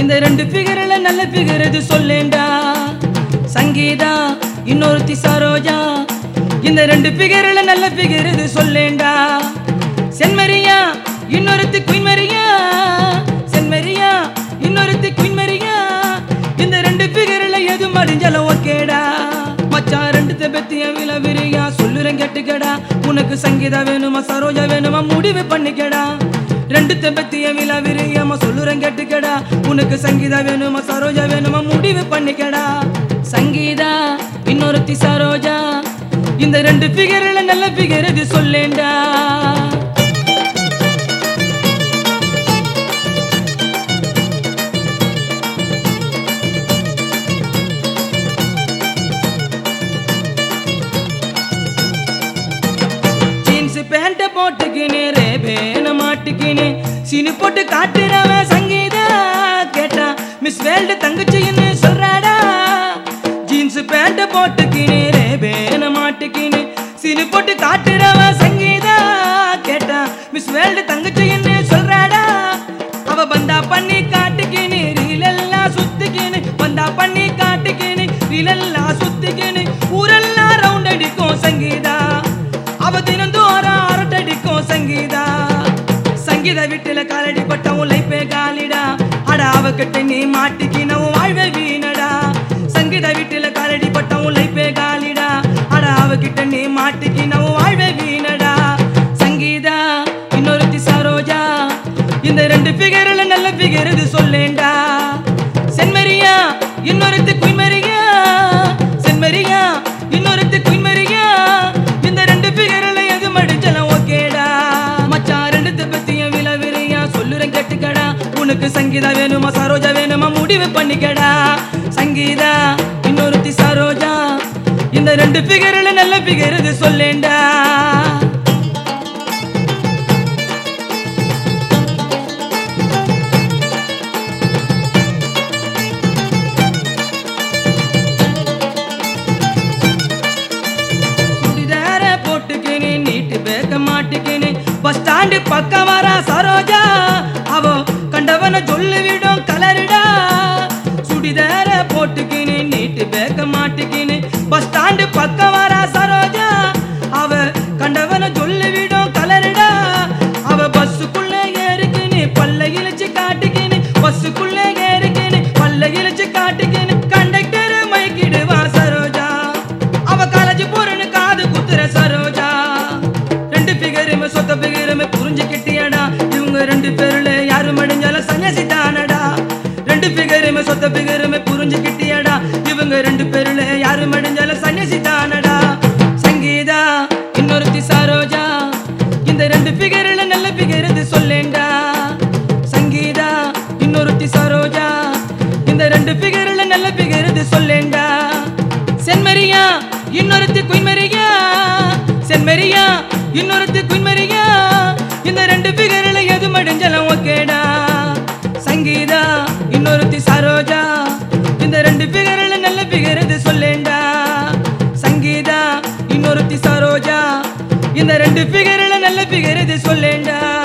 இந்த ரெண்டு ஃபிகர்ல நல்ல ஃபிகர் இது சொல்லேண்டா சங்கீதா இன்னொருத்தி சரோஜா இந்த ரெண்டு ஃபிகர்ல நல்ல ஃபிகர் இது சொல்லேண்டா சென்மரியா இன்னொருத்தி குயின் மரியா சென்மரியா இன்னொருத்தி குயின் மரியா இந்த ரெண்டு ஃபிகர்ல எது மடிஞ்சாலும் ஓகேடா மச்சான் ரெண்டு பத்திய விலவிரியா சொல்லுறேன் கேட்டுக்கடா உனக்கு சங்கீதா வேணுமா சரோஜா வேணுமா முடிவு பண்ணிக்கடா ரெண்டு தெம்பத்திய விலவிரியமா சொல்லுறேன் கேட்டுக்கடா உனக்கு சங்கீதா வேணுமா சரோஜா வேணுமா முடிவு பண்ணிக்கடா சங்கீதா இன்னொருத்தி சரோஜா இந்த ரெண்டு ஃபிகர்ல நல்ல ஃபிகர் இது சொல்லேண்டா ஜீன்ஸ் பேண்ட போட்டுக்கினு ரேபேன மாட்டுக்கினு சீனு போட்டு காட்டுறவன் சங்கீதா கேட்டா மிஸ் வேல்டு தங்கச்சின்னு சொல்றாடா ஜீன்ஸ் பேண்ட போட்டுக்கினு ரேபேன மாட்டுக்கினு சீனு போட்டு காட்டுறவன் சங்கீதா கேட்டா மிஸ் வேல்டு தங்கச்சின்னு சொல்றாடா அவ பந்தா பண்ணி காட்டுக்கினு ரீலெல்லாம் சுத்திக்கினு பந்தா பண்ணி காட்டுக்கினு ரீலெல்லாம் சுத்திக்கினு ஊரெல்லாம் ரவுண்ட் அடிக்கும் சங்கீதா அவ தினந்தோறும் அரட்டடிக்கும் சங்கீதா சங்கீத வீட்டுல காலடி பட்டவும் லைப்பே காலிடா அட அவகிட்ட நீ மாட்டிக்கினவும் வாழ்வே வீணடா சங்கீத வீட்டுல காலடி பட்டவும் லைப்பே காலிடா அட அவகிட்ட நீ மாட்டிக்கினவும் வாழ்வே வீணடா சங்கீதா இன்னொருத்தி சரோஜா இந்த ரெண்டு ஃபிகர்ல நல்ல ஃபிகர் இது சொல்லேண்டா சென்மரியா இன்னொருத்தி குயின்மரியா சென்மரியா இன்னொருத்தி குயின்மரியா இந்த ரெண்டு ஃபிகர்ல எது மடிச்சலாம் ஓகேடா மச்சான் ரெண்டு பத்தியும் விலவிரியா சொல்லுறேன் கேட்டுக்கடா உனக்கு சங்கீதா வேணுமா சரோஜா வேணுமா முடிவு பண்ணிக்கடா சங்கீதா இன்னொருத்தி சரோஜா இந்த ரெண்டு ஃபிகர்ல நல்ல ஃபிகர் இது சொல்லேண்டா சுடிதார போட்டுக்கினு நீட்டு பேக்க மாட்டிக்கினு பஸ் ஸ்டாண்டு பக்கம் வரா சரோஜா அவ கண்டவன சொல்லி விடும் கலருடா சுடிதார போட்டுக்கினு நீட்டு பேக்க மாட்டிக்கினு பஸ் ஸ்டாண்டு பக்கம் வரா சரோஜா அவ கண்டவன சொல்லி விடும் கலருடா அவ பஸ்ஸுக்குள்ள ஏறிக்கினு பல்ல இழிச்சு காட்டிக்கினு பஸ்ஸுக்குள்ள ஏறிக்கினு பல்ல இழிச்சு காட்டிக்கினு கண்டக்டர் மைக்கிடுவா சரோஜா அவ காலேஜ் போறன்னு காது குத்துற சரோஜா ரெண்டு பிகருமே சொத்த பிகருமே புரிஞ்சுக்கிட்டியடா இவங்க ரெண்டு பேருல யாரு மடிஞ்சாலும் சன்னியாசி தானடா ரெண்டு பிகருமே சொத்த பிகருமே புரிஞ்சுக்கிட்டியடா இவங்க ரெண்டு பேருல யாரு மடிஞ்சாலும் சன்னியாசி தானடா சங்கீதா இன்னொருத்தி சரோஜா இந்த ரெண்டு பிகருல நல்ல பிகர் இது சொல்லேண்டா சங்கீதா இன்னொருத்தி சரோஜா இந்த ரெண்டு பிகர்ல நல்ல பிகர் இது சொல்லேண்டா சென்மரியா இன்னொருத்தி குயின்மரியா சென்மரியா இன்னொருத்தி குயின்மரியா இந்த ரெண்டு பிகர்ல எது மடிஞ்சலாம் ஓகேடா சங்கீதா இன்னொருத்தி சரோஜா இந்த ரெண்டு பிகர்ல நல்ல பிகர் இது சொல்லேண்டா சங்கீதா இன்னொருத்தி சரோஜா இந்த ரெண்டு பிகர்ல நல்ல பிகர் இது சொல்லேண்டா